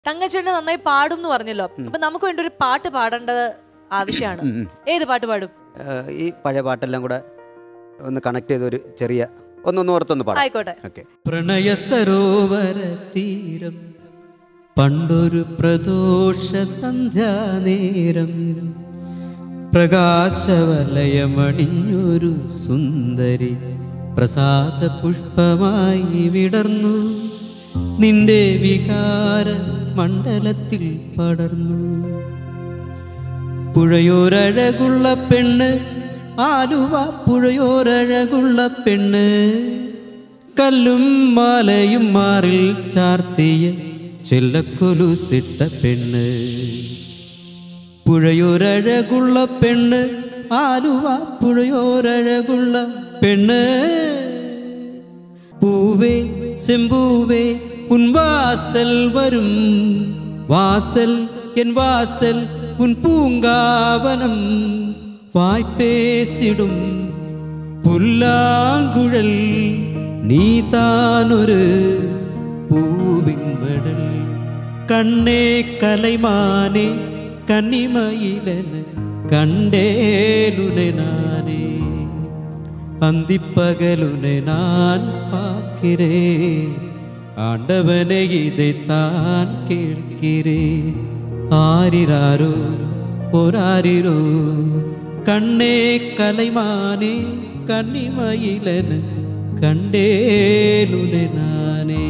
തങ്കച്ചേട്ടൻ നന്നായി പാടും എന്ന് പറഞ്ഞല്ലോ അപ്പൊ നമുക്ക് വേണ്ടി ഒരു പാട്ട് പാടേണ്ടത് ആവശ്യമാണ് ഏത് പാട്ട് പാടും ഏഹ് ഈ പഴയ പാട്ടെല്ലാം കൂടെ ഒന്ന് കണക്ട് ചെയ്ത് ഒരു ചെറിയ ഒന്നൊന്ന് ഓർത്തൊന്ന് പാടാം ആയിക്കോട്ടെ ഓക്കെ പ്രണയ സരോവര തീരം പണ്ടൊരു പ്രദോഷ സന്ധ്യാനേരം പ്രകാശവലയമണിഞ്ഞൊരു സുന്ദരി പ്രസാദ പുഷ്പമായി വിടർന്നു നിന്റെ വികാര മണ്ഡലത്തിൽ പടർന്നു പുഴയോരഴകുള്ള പെണ്ണ് ആലുവ പുഴയോരഴകുള്ള പെണ്ണ് കല്ലും മാലയും മാറിൽ ചാർത്തിയ ചെല്ലക്കൊലുസിട്ട പെണ്ണ് പുഴയോരഴകുള്ള പെണ്ണ് ആലുവ പുഴയോരഴകുള്ള പെണ്ണ് പൂവേ செம்பூவே உன் வாசல் வரும் வாசல் என் வாசல் உன் பூங்காவனம் வாய்ப்பேசிடும் புல்லாங்குழல் நீதானொரு பூவின் மடல் கண்ணே கலைமானே கன்னிமயிலென கண்டேலுனை நானே அந்திப்பகலுனை நான் பார்க்கிறேன் ஆண்டவனை இதைத்தான் கேட்கிறேன் ஆரிராரோ போராரிரோ கண்ணே கலைமானே கன்னிமயிலன കണ്ടേലുനെ നാനേ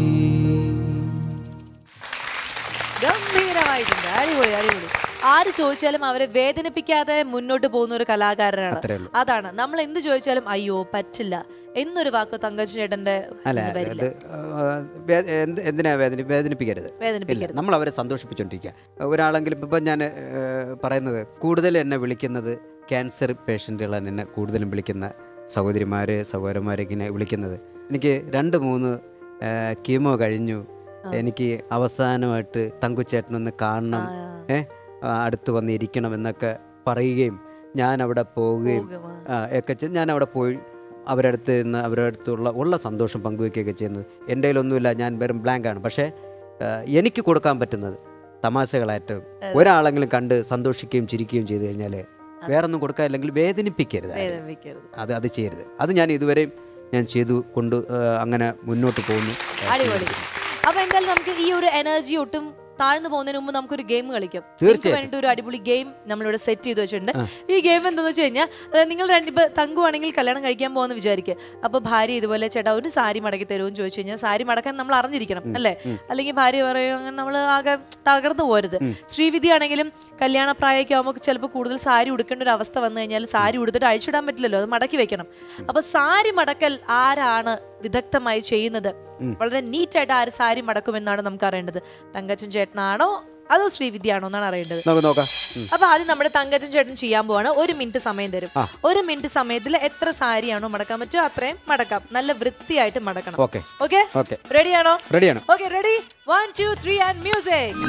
ഗംഭീരമായിട്ടുണ്ട് അടിപൊളി അടിപൊളി ആര് ചോദിച്ചാലും അവരെ വേദനിപ്പിക്കാതെ മുന്നോട്ട് പോകുന്ന ഒരു കലാകാരനാണ് അത്രേ ഉള്ളൂ. അതാണ് നമ്മൾ എന്ത് ചോദിച്ചാലും അയ്യോ പറ്റില്ല എന്നൊരു വാക്ക് തങ്കച്ചൻ ചേട്ടൻ്റെ അല്ല ഇന്ന് വരില്ല അത് ആ, വേ- എന്ത് എന്തിനാ വേദന വേദനിപ്പിക്കരുത് വേദനിപ്പിക്കരുത്. ഇല്ല, നമ്മൾ അവരെ സന്തോഷിപ്പിച്ചുകൊണ്ടിരിക്കുക ഒരാളെങ്കിലും ഇപ്പം ഞാൻ പറയുന്നത് കൂടുതൽ എന്നെ വിളിക്കുന്നത് ക്യാൻസർ പേഷ്യൻറ്റുകളാണ് എന്നെ കൂടുതലും വിളിക്കുന്ന സഹോദരിമാർ സഹോദരന്മാരൊക്കെ ഇങ്ങനെ വിളിക്കുന്നത് എനിക്ക് രണ്ട് മൂന്ന് ആ, കീമോ കഴിഞ്ഞു എനിക്ക് അവസാനമായിട്ട് തങ്കുച്ചേട്ടനൊന്ന് കാണണം ഏ ആ, അടുത്ത് വന്ന് ഇരിക്കണം എന്നൊക്കെ പറയുകയും ഞാൻ അവിടെ പോവുകയും പോകും, ആ, ഒക്കെ ചെയ്ത് ഞാൻ അവിടെ പോയി അവരുടെ അടുത്ത് നിന്ന് അവരുടെ അടുത്തുള്ള ഉള്ള സന്തോഷം പങ്കുവെക്കുകയൊക്കെ ചെയ്യുന്നത് എൻ്റെ കയ്യിലൊന്നുമില്ല ഞാൻ വെറും ബ്ലാങ്ക് ആണ് പക്ഷേ ആ, എനിക്ക് കൊടുക്കാൻ പറ്റുന്നത് തമാശകളായിട്ടും ഒരാളെങ്കിലും കണ്ട് സന്തോഷിക്കുകയും ചിരിക്കുകയും ചെയ്തു കഴിഞ്ഞാൽ വേറൊന്നും കൊടുക്കാനില്ലെങ്കിൽ വേദനിപ്പിക്കരുത് ആരെയും. വേദനിപ്പിക്കരുത് അത് അത് ചെയ്യരുത് അത് ഞാൻ ഇതുവരെയും ഞാൻ ചെയ്തു കൊണ്ട് ആ, അങ്ങനെ മുന്നോട്ട് പോകുന്നു അടിപൊളി അപ്പൊ എന്തായാലും നമുക്ക് ഈ ഒരു എനർജി ഒട്ടും താഴ്ന്നു പോകുന്നതിന് മുമ്പ് നമുക്കൊരു ഗെയിം കളിക്കാം തീർച്ചയായും. നിങ്ങൾക്ക് വേണ്ടി ഒരു അടിപൊളി ഗെയിം നമ്മളിവിടെ സെറ്റ് ചെയ്ത് വെച്ചിട്ടുണ്ട് ഈ ഗെയിം എന്താണെന്ന് വെച്ച് കഴിഞ്ഞാൽ അതായത് നിങ്ങൾ രണ്ട് ഇപ്പൊ തങ്കുവാണെങ്കിൽ കല്യാണം കഴിക്കാൻ പോകുന്ന വിചാരിക്കുക അപ്പൊ ഭാര്യ ഇതുപോലെ ചേട്ടാ ഒരു സാരി മടക്കി തരുമെന്ന് ചോദിച്ചു കഴിഞ്ഞാൽ സാരി മടക്കാൻ നമ്മൾ അറിഞ്ഞിരിക്കണം അല്ലേ അല്ലെങ്കിൽ ഭാര്യ പറയും അങ്ങനെ നമ്മൾ ആകെ തകർന്നു പോരുത് ശ്രീവിധി ആണെങ്കിലും കല്യാണ പ്രായമൊക്കെ ആകുമ്പോൾ ചിലപ്പോൾ കൂടുതൽ സാരി ഉടുക്കേണ്ട ഒരു അവസ്ഥ വന്നു കഴിഞ്ഞാൽ സാരി ഉടുത്തിട്ട് അഴിച്ചിടാൻ പറ്റില്ലല്ലോ അത് മടക്കി വെക്കണം അപ്പൊ സാരി മടക്കൽ ആരാണ് വിദഗ്ധമായി ചെയ്യുന്നത് വളരെ നീറ്റായിട്ട് ആര് സാരി മടക്കുമെന്നാണ് നമുക്ക് അറിയേണ്ടത് തങ്കച്ചൻ ചേട്ടനാണോ അതോ ശ്രീവിദ്യയാണോ എന്നാണ് അറിയേണ്ടത് നമുക്ക് നോക്കാം ഉം. അപ്പൊ ആദ്യം നമ്മുടെ തങ്കച്ചൻ ചേട്ടൻ ചെയ്യാൻ പോവാണ് ഒരു മിനിറ്റ് സമയം തരും ആ. ഒരു മിനിറ്റ് സമയത്തിൽ എത്ര സാരിയാണോ മടക്കാൻ പറ്റുമോ അത്രയും മടക്കാം നല്ല വൃത്തിയായിട്ട് മടക്കണം ഓക്കെ ഓക്കെ ഓക്കെ റെഡിയാണോ റെഡിയാണ് okay ready one two three and music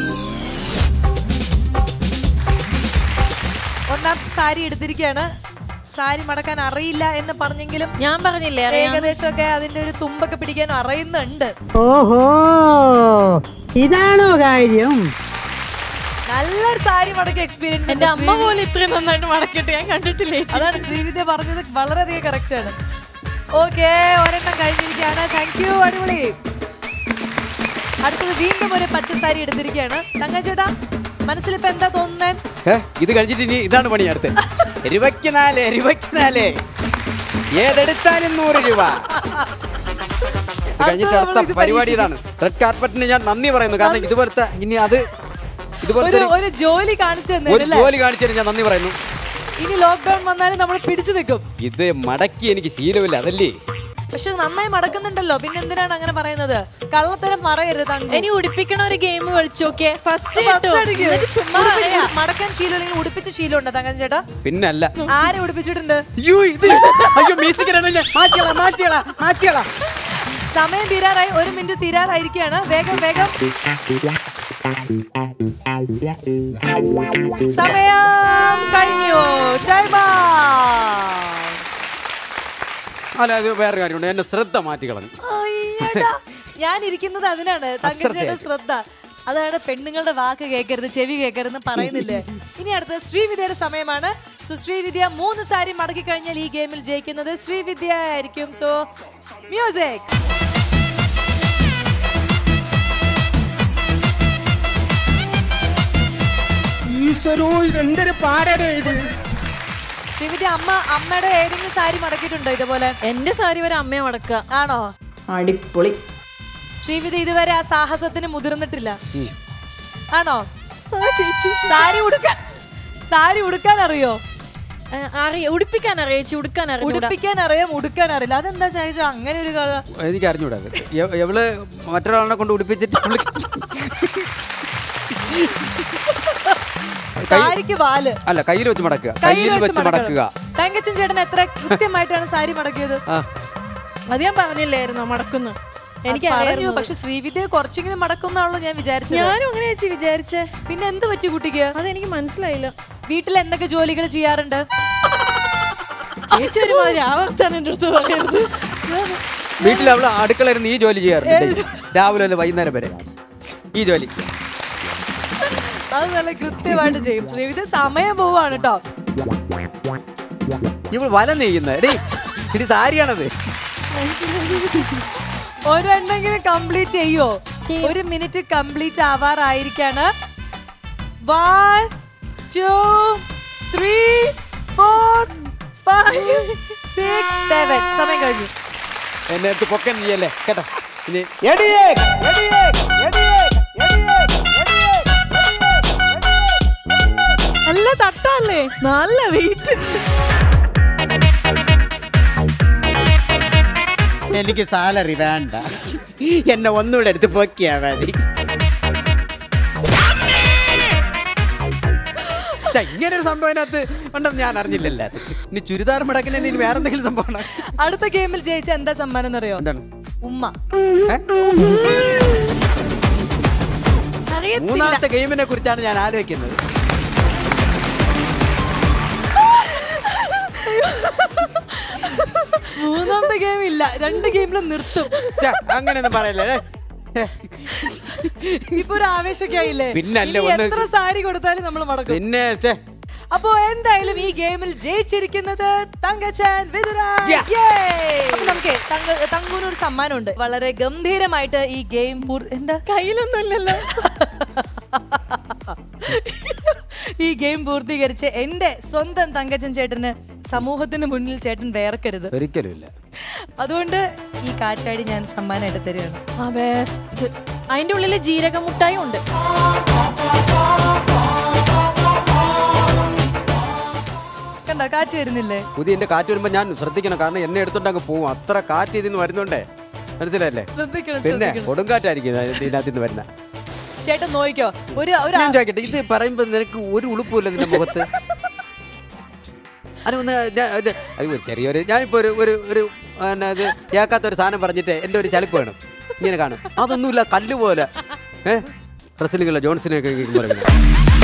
ഒന്നാമത്തെ സാരി എടുത്തിരിക്കുകയാണ് സാരി മടക്കാൻ അറിയില്ല എന്ന് പറഞ്ഞെങ്കിലും ഞാൻ പറഞ്ഞില്ലേ അറിയാം ഏകദേശമൊക്കെ അതിന്റെ ഒരു തുമ്പൊക്കെ പിടിക്കാൻ അറിയുന്നുണ്ട് ഓഹോ ഇതാണോ കാര്യം നല്ലൊരു സാരി മടക്കി എക്സ്പീരിയൻസ് എന്റെ അമ്മ പോലും ഇത്രയും നന്നായിട്ട് മടക്കിയിട്ട് ഞാൻ കണ്ടിട്ടില്ല ചേച്ചി. അതാണ് ശ്രീവിദ്യ പറഞ്ഞത് വളരെയധികം കറക്റ്റ് ആണ് ഓക്കെ ഒരെണ്ണം കഴിഞ്ഞിരിക്കുകയാണ് താങ്ക് യു അടിപൊളി അടുത്തത് വീണ്ടും ഒരു പച്ച സാരി എടുത്തിരിക്കുകയാണ് തങ്കച്ചേട്ടാ മനസ്സിലിപ്പോ എന്താ തോന്നുന്നേ ഏ, ഇത് കഴിഞ്ഞിട്ട് ഇനി ഇതാണ് പണി അടുത്ത് രൂപയ്ക്ക് നാല് രൂപയ്ക്ക് നാല് ഏതെടുത്താലും നൂറ് രൂപ ഇത് കഴിഞ്ഞിട്ട് അടുത്ത അടുത്ത നമ്മൾ ഇത് പരിപാടി ഇതാണ് റെഡ് കാർപ്പറ്റിന് ഞാൻ നന്ദി പറയുന്നു കാരണം ഇതുപോലത്തെ ഇനി അത് ഇതുപോലത്തെ ഒരു ഒരു- ഒരു ജോലി കാണിച്ചു ഒരു തന്നേരല്ലേ ജോലി കാണിച്ചതിന് ഞാൻ നന്ദി പറയുന്നു ഇനി ലോക്ക്ഡൌൺ വന്നാലും നമ്മൾ പിടിച്ചു നിൽക്കും ഇത് മടക്കി എനിക്ക് ശീലമില്ല അതല്ലേ പക്ഷെ നന്നായി മടക്കുന്നുണ്ടല്ലോ പിന്നെ എന്തിനാണ് അങ്ങനെ പറയുന്നത് കള്ളത്തരം പറയരുത് തങ്ക ഇനി ഉടിപ്പിക്കണ ഒരു ഗെയിം കളിച്ചു നോക്കിയേ ഫസ്റ്റ് ചുമ്മാ ഉടുപ്പി- പറയാ. മടക്കാൻ ശീലമില്ലെങ്കിൽ ഉടുപ്പിച്ച ശീലമുണ്ടോ തങ്കൻ ചേട്ടാ പിന്നല്ല ആരെ ഉടുപ്പിച്ചിട്ടുണ്ട് അയ്യോ ഇത് അയ്യോ മ്യൂസിക് മാറ്റിയളാ മാറ്റിയളാ മാറ്റിയളാ സമയം തീരാറായി ഒരു മിനിറ്റ് തീരാറായിരിക്കുകയാണ് വേഗം വേഗം സമയം കഴിഞ്ഞു Time out. അല്ല അത് വേറെ കാര്യമുണ്ട് എന്നെ ശ്രദ്ധ മാറ്റി കളഞ്ഞു അയ്യടാ. ഞാൻ ഇരിക്കുന്നത് അതിനാണ് തങ്കച്ചേട്ടൻ ശ്രദ്ധ അതാണ് പെണ്ണുങ്ങളുടെ വാക്ക് കേൾക്കരുത് ചെവി കേൾക്കരുത് പറയുന്നില്ലേ ഇനി അടുത്ത ശ്രീവിദ്യയുടെ സമയമാണ് സോ ശ്രീവിദ്യ മൂന്ന് സാരി മടക്കി കഴിഞ്ഞാൽ ഈ ഗെയിമിൽ ജയിക്കുന്നത് ശ്രീവിദ്യ ആയിരിക്കും സോ മ്യൂസിക് ഈശ്വരോ ഇതെന്തൊരു പാടേ ഇത് ശ്രീവിദ്യ അമ്മ അമ്മയുടെ ഏതെങ്കിലും സാരി മടക്കിയിട്ടുണ്ടോ ഇതുപോലെ എന്റെ സാരി വരെ അമ്മയെ മടക്കുക ആണോ അടിപൊളി ശ്രീവിദ്യ ഇതുവരെ ആ സാഹസത്തിന് മുതിർന്നിട്ടില്ല ആണോ സാരി ഉടുക്കാൻ സാരി ഉടുക്കാൻ അറിയോ അറിയ ഉടുപ്പിക്കാൻ അറിയാം ചേച്ചി ഉടുക്കാൻ അറിയാം ഉടുപ്പിക്കാൻ അറിയാം ഉടുക്കാൻ അറിയില്ല അതെന്താ ചോദിച്ചാൽ അങ്ങനെ ഒരു കഥ എനിക്ക് അറിഞ്ഞൂടാ അത് എ- എവള് മറ്റൊരാളെ കൊണ്ട് ഉടുപ്പിച്ചിട്ട് അവള് സാരിക്ക് വാല് അല്ല കയ്യിൽ വെച്ച് മടക്കുക കയ്യിൽ കയ്യിൽ വെച്ച് മടക്കുക തങ്കച്ചൻ ചേട്ടൻ എത്ര കൃത്യമായിട്ടാണ് സാരി മടക്കിയത് ആ അത് ഞാൻ പറഞ്ഞില്ലായിരുന്നു മടക്കുന്നു എനിക്ക് അത് പറഞ്ഞു അറിയായിരുന്നു പക്ഷെ ശ്രീവിദ്യ കുറച്ചെങ്കിലും മടക്കുന്നാണല്ലോ ഞാൻ വിചാരിച്ചത് ഞാനും അങ്ങനെ ചേച്ചി വിചാരിച്ചേ പിന്നെ എന്ത് പറ്റി കുട്ടിക്ക് അതെനിക്ക് മനസ്സിലായില്ല വീട്ടിൽ എന്തൊക്കെ ജോലികൾ ചെയ്യാറുണ്ട് ചേച്ചി ഒരുമാതിരി ആവർത്താൻ എൻ്റെ അടുത്ത് പറയരുത് വീട്ടിൽ അവള് അടുക്കളയിരുന്ന് ഈ ജോലി ചെയ്യാറുണ്ട് ഡെയിലി. രാവിലെ മുതൽ വൈകുന്നേരം വരെ ഈ ജോലി അത് നല്ല കൃത്യമായിട്ട് ചെയ്യും ശ്രീവിദ്യ സമയം പോവാണ് കേട്ടോ ഇവൾ വല നെയ്യുന്നത് എടീ ഇടി സാരിയാണത് ഒരെണ്ണെങ്കിലും കംപ്ലീറ്റ് ചെയ്യോ ഒരു മിനിറ്റ് കംപ്ലീറ്റ് ആവാറായിരിക്കാണ് one two three four five six seven സമയം കഴിഞ്ഞു എന്നെ അടുത്ത് പൊക്കൻ നീയല്ലേ കേട്ടോ ഇനി നല്ല തട്ടല്ലേ നല്ല വെയിറ്റ് എനിക്ക് സാലറി വേണ്ട എന്നെ ഒന്നുകൂടെ എടുത്ത് പൊക്കിയാ മതി ശ്ശെ, ഇങ്ങനെ ഒരു സംഭവം അതിനകത്ത് ഉണ്ടെന്ന് ഞാൻ അറിഞ്ഞില്ലല്ലോ ഇനി ചുരിദാർ മടക്കിന് ഇനി വേറെ എന്തെങ്കിലും സംഭവം ഉണ്ടോ? അടുത്ത ഗെയിമിൽ ജയിച്ച എന്താ സമ്മാനം എന്നറിയോ എന്താണ് ഉമ്മ ഏ? അറിയത്തില്ല മൂന്നാമത്തെ ഗെയിമിനെ കുറിച്ചാണ് ഞാൻ ആലോചിക്കുന്നത് മൂന്നാമത്തെ ഗെയിം ഇല്ല രണ്ട് ഗെയിമിലും നിർത്തും ശ്ശെ, അങ്ങനെയൊന്നും പറയല്ലേ ഏ? ഇപ്പൊ ഒരു ആവേശമൊക്കെ ആയില്ലേ പിന്നല്ലേ ഇനി ഒന്ന് എത്ര സാരി കൊടുത്താലും നമ്മൾ മടക്കും പിന്നെ ശ്ശെ, അപ്പോ എന്തായാലും ഈ ഗെയിമിൽ ജയിച്ചിരിക്കുന്നത് തങ്കച്ചൻ വിതുരാ Yeah. അപ്പൊ നമുക്ക് തങ്കൂന് ഒരു സമ്മാനമുണ്ട് വളരെ ഗംഭീരമായിട്ട് ഈ ഗെയിം എന്താ കയ്യിലൊന്നും ഇല്ലല്ലോ ഈ ഗെയിം പൂർത്തീകരിച്ച് എന്റെ സ്വന്തം തങ്കച്ചൻ ചേട്ടന് സമൂഹത്തിന് മുന്നിൽ ചേട്ടൻ വേർക്കരുത് ഒരിക്കലും ഇല്ല അതുകൊണ്ട് ഈ കാറ്റാടി ഞാൻ സമ്മാനമായിട്ട് തരികയാണ് ആ ബെസ്റ്റ് അതിന്റെ ഉള്ളില് ജീരക മുട്ടായി ഉണ്ട് കണ്ടോ കാറ്റ് വരുന്നില്ലേ പുതിയ എന്റെ കാറ്റ് വരുമ്പോ ഞാൻ ശ്രദ്ധിക്കണം കാരണം എന്നെ എടുത്തോണ്ട് അങ്ങ് പോവും അത്ര കാറ്റ് ഇതിന്ന് വരുന്നുണ്ടേ മനസ്സിലല്ലേ ശ്രദ്ധിക്കണം പിന്നെ ശ്രദ്ധിക്കണം കൊടുങ്കാറ്റായിരിക്കും ഇത് ഇതിനകത്ത് നിന്ന് വരുന്ന ചേട്ടൻ നോക്കിക്കോ ഒരു ഒരു ഞാൻ ചോദിക്കട്ടെ ഇത് പറയുമ്പോ നിനക്ക് ഒരു ഉളുപ്പില്ല നിന്റെ മുഖത്ത് അത് ഒന്ന് ഞാൻ- ഇത് അത് ഒരു ചെറിയൊരു ഞാനിപ്പോ ഒരു ഒരു ഒരു പിന്നെ ഇത് കേൾക്കാത്ത ഒരു സാധനം പറഞ്ഞിട്ട് എൻ്റെ ഒരു ചലിപ്പ് വേണം ഇങ്ങനെ കാണും അതൊന്നുമില്ല കല്ല് പോലെ ഏഹ് റസലുകളെ ജോൺസിനെയൊക്കെ പറയുന്നത്